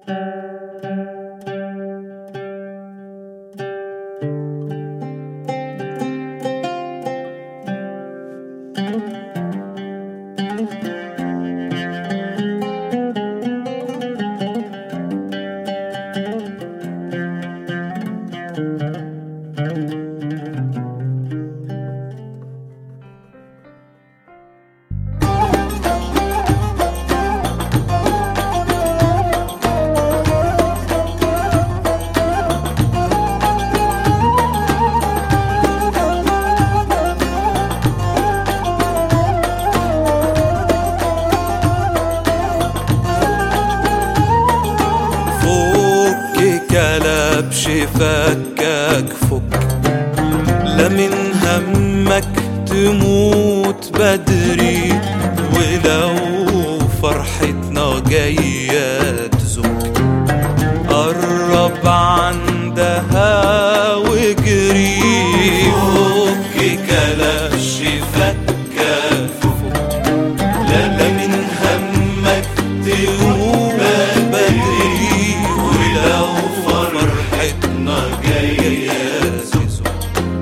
فك كلبش فكك فك لا من همك تموت بدري ولو فرحتنا جاية تزك قرب عندها واجري فك كلبش فكك فك لا لا من همك تقوم بدري ولو فرحتنا جاية تزك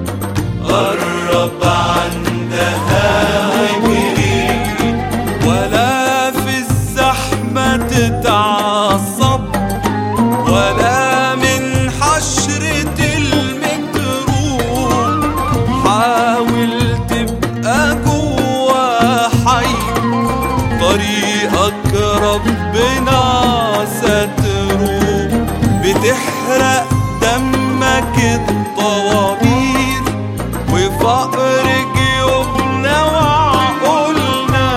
قرب عندها واجري ولا في الزحمة تتعصب ولا من حشرة الميكروب حاول تبقى جوا حي طريقك ربنا ستروب بتحرق دمك الطوابير وفقر جيوبنا وعقولنا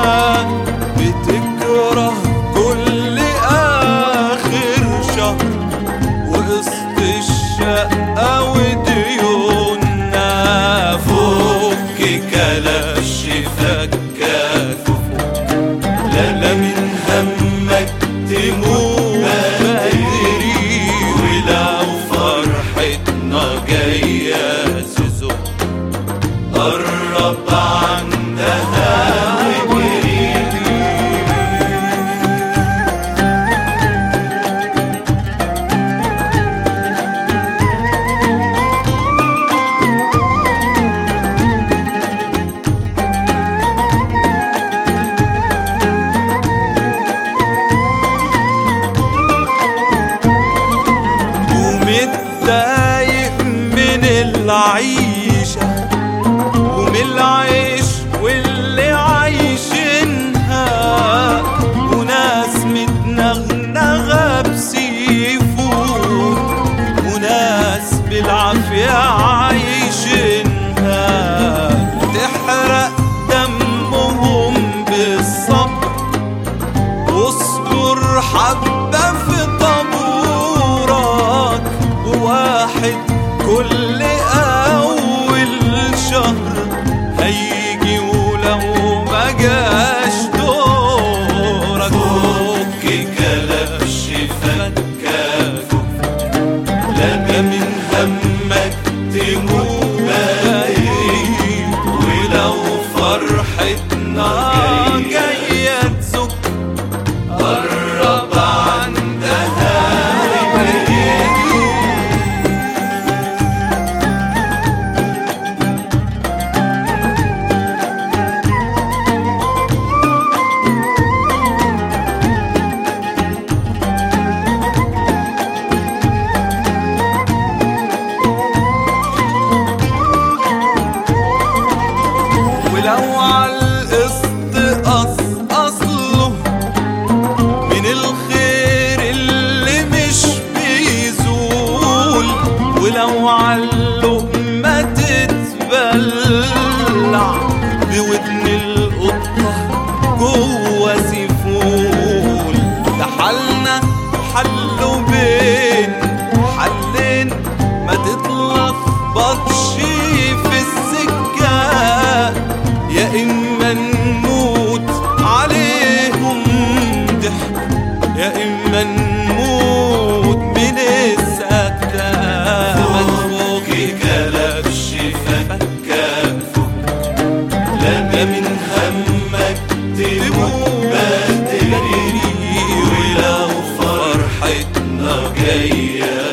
بتكره كل آخر شهر وقسط الشقة وديوننا فك كلاش فكك لا لا من همك تموت بدري ولو فرحتنا جاية تزق قرب عندها واجري ومتضايق من العيشة ومن العيش واللي عايشينها وناس متنغنغة بسيفود وناس بالعافية عايشينها تحرق دمهم بالصبر واصبر حبة في طابورك وواحد كل أول شهر هيجي ولو ما جاش دورك فك كلبش فكك لا من همك تموت بدري ولو فرحتنا جاية تزك قرب عندها واجري ولو عالقسط قص أصله من الخير اللي مش بيزول ولو عاللقمة تتبلع بودن القطة جوه سيفول ده حالنا حله بين حلين ما تتلخبطش في السكة يا إما نموت عليهم ضحك يا إما نموت من السكتة مدفوق كلبش فكك لا من همك تموت بدري ولو فرحتنا الله جاية